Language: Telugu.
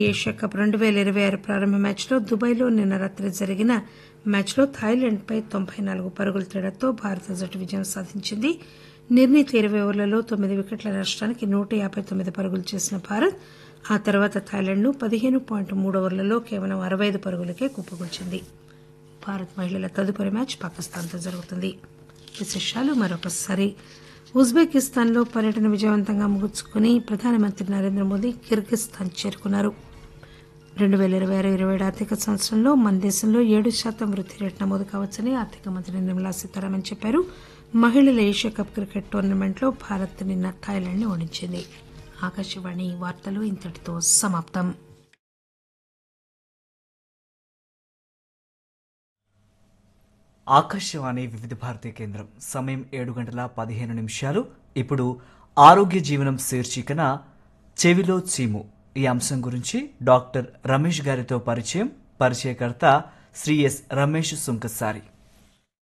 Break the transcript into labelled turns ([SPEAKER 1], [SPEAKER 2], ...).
[SPEAKER 1] ఏషియా కప్ రెండు పేల ఇరవై ఆరు ప్రారంభ మ్యాచ్లో దుబాయ్లో నిన్న రాత్రి జరిగిన మ్యాచ్లో థాయిలాండ్పై తొంభై నాలుగు పరుగుల తేడాతో భారత జట్టు విజయం సాధించింది నిర్ణీత ఇరవై ఓవర్లలో తొమ్మిది వికెట్ల నష్టానికి నూట యాబై తొమ్మిది పరుగులు చేసిన భారత్ ఆ తర్వాత థాయిలాండ్ను పదిహేను పాయింట్ మూడు ఓవర్లలో కేవలం అరవై ఐదు పరుగులకే కుప్పకూల్చింది భారత్ మహిళల తదుపరి మ్యాచ్ పాకిస్తాన్తో జరుగుతుంది విశేషాలు మరొకసారి ఉజ్బెకిస్తాన్లో పర్యటన విజయవంతంగా ముగించుకుని ప్రధానమంత్రి నరేంద్ర మోదీ కిర్గిస్థాన్ చేరుకున్నారు రెండు పేల ఇరవై ఆరు ఇరవై ఏడు ఆర్థిక సంవత్సరంలో మన దేశంలో ఏడు శాతం వృద్ధి రేటు నమోదు కావచ్చని ఆర్థిక మంత్రి నిర్మలా సీతారామన్ చెప్పారు మహిళల ఏషియా కప్ క్రికెట్ టోర్నమెంట్లో భారత్ నిన్న థాయిలాండ్ని ఓడించింది ఆకాశవాణి వార్తలు ఇంతటితో సమాప్తం
[SPEAKER 2] ఆకాశవాణి వివిధ భారతీ కేంద్రం సమయం ఏడు గంటల పదిహేను నిమిషాలు ఇప్పుడు ఆరోగ్య జీవనం శీర్షికన చెవిలో చీము ఈ అంశం గురించి డాక్టర్ రమేష్ గారితో పరిచయం పరిచయకర్త శ్రీ ఎస్ రమేష్ సుంకసారి